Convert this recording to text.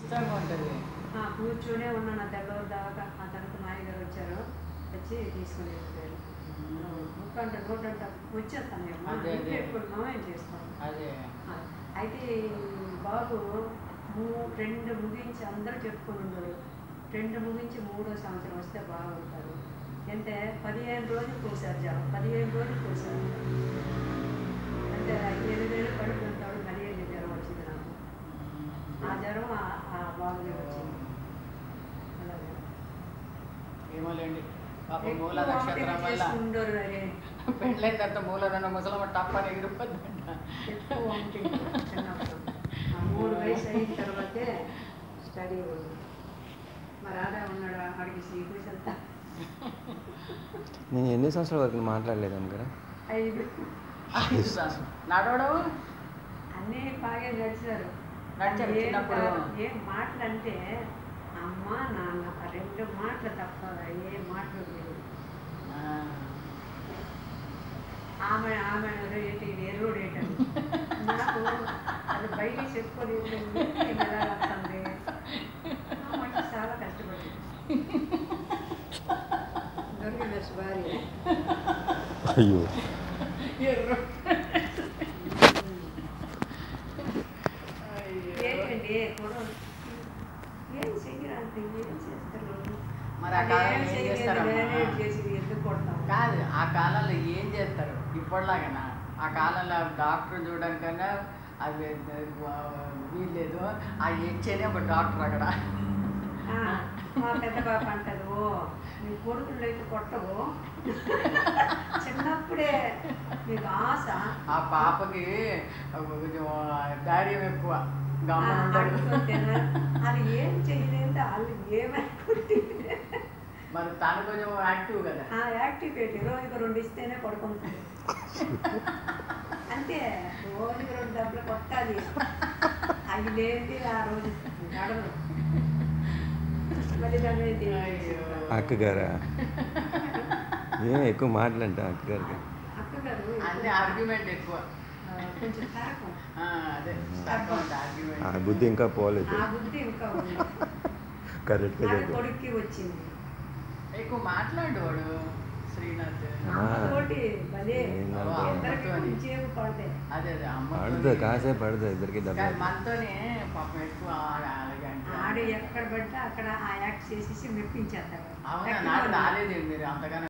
ఇష్టంగా ఉంటుంది ఆ, కూర్చొనే ఉన్నాను ఆ తెల్లవారు దాకా ఆ తర్వాత మాయ గారు వచ్చారు వచ్చి తీసుకుని వెళ్ళిపోయారు ముక్క అంటే రోడ్డు అంటే వచ్చేస్తాను మేము అదే, అదే. పెట్టుకుంటున్నాం ఏం చేస్తాం అదే ఆ, అయితే ఈ బాబు మూ- రెండు ముగించి అందరూ చెప్పుకొని ఉన్నారు రెండు ముగించి మూడో సంవత్సరం వస్తే బాగుంటారు అంటే పదిహేను రోజులు కోసారు జనం పదిహేను రోజులు కోసారు అంటే ఎనిమిదేళ్ళు పడుతుంటాడు పదిహేను జ్వరం వచ్చింది నాకు ఆ జ్వరం ఆ- ఆ బాబునే వచ్చింది అలాగే ఏమోలేండి పాప ఎక్కువ మూల నక్షత్రం వామిటింగ్ వల్ల చేసుకుంటారు అరే పెళ్ళైన తర్వాత మూల రెండు ముసలమ్మ టప్పని ఎగిరిపోద్దంట ఎక్కువ వామిటింగ్ చిన్నప్పుడు ఆ మూడు వయసు అయిన తర్వాతే స్టడీ ఉంది మరి ఆదా ఉన్నాడు ఆడికి శ్రీకృష్ణ వెళ్తా నేను ఎన్ని సంవత్సరాల వరకు మాట్లాడలేదు అమ్మగారు ఐదు ఐదు సంవత్సరం. నడవడం అన్నీ బాగా నడిచారు నడిచారు ఏం చిన్నప్పుడు. కాదు, ఏం మాటలు అంటే అమ్మ నాన్న ఆ రెండు మాటలు తప్ప ఏ మాటలు లేవు ఆ, ఆమె ఆమె ఏంటి ఎర్రోడు ఏంటండి నాకు అది బయట చెప్పుకొని ఎలా వస్తుంది ఆ మనిషి చాలా కష్టపడింది దొరికింది భార్య అయ్యో ఎర్ర. అయ్యో. ఏంటండి కూడా ఏం చెయ్యరంటే ఏం చేస్తారు మరి ఆ కాలంలో అదేం ఏం చెయ్యలేదు, చేస్తారమ్మా? నేనే చేసి ఎందుకు కొడతాం కాదు ఆ కాలంలో ఏం చేస్తారు ఇప్పటిలాగనా ఆ కాలంలో డాక్టర్ చూడడం కన్నా అది వీల్లేదు ఆ ఇచ్చేనే ఒక డాక్టర్ అక్కడ ఆ, మా పెద్ద పాప అంటది ఓ నీ కొడుకులు అయితే కొట్టవు చిన్నప్పుడే నీకు ఆశ ఆ పాపకి కొంచెం ధైర్యం ఎక్కువ ఆ, గమనం ఉండడు అడుగుతుంటేనా, అది ఏం చేయలేదు వాళ్ళు ఏమనుకుంటే మరి తను కొంచెం యాక్టివ్ కదా ఆ యాక్టివిటీ రోజుకి రెండు ఇస్తేనే పడుకుంటుంది అంతే రోజుకి రెండు డబ్బులు కొట్టాలి అవి లేనిది ఆ రోజు నడవదు మళ్ళీ దాన్ని ఏంటి? అయ్యో. అక్కగారా ఏం ఎక్కువ మాటలంట అక్కగారికి అక్కగారు అన్ని ఆర్గ్యుమెంట్ ఎక్కువ ఆ, కొంచెం తారకం ఆ, అదే ఆ ఆర్గ్యుమెంట్ బుద్ధి ఇంకా పోలేదు ఆ బుద్ధి ఇంకా ఉంది కరెక్ట్గా అది చెప్పు కొడుక్కి వచ్చింది ఎక్కువ మాట్లాడు వాడు శ్రీనాథ్ ఆ. అమ్మతోటి భలే ఏందో. ఇద్దరికి అమ్మతోని. కొంచెం పడతాయి అదే అదే అమ్మ పడుతుంది కాసేపు పడుతుంది ఇద్దరికి కానీ దెబ్బ మనతోనే పాపం ఎక్కువ ఆడ- అలాగే అంటారు. ఆడు ఎక్కడ పడితే అక్కడ ఆ యాక్ట్ చేసేసి మెప్పించేస్తాడు అవునా ఎక్కడ నాకు ఉన్నా. రాలేదు మీరు అంతగానో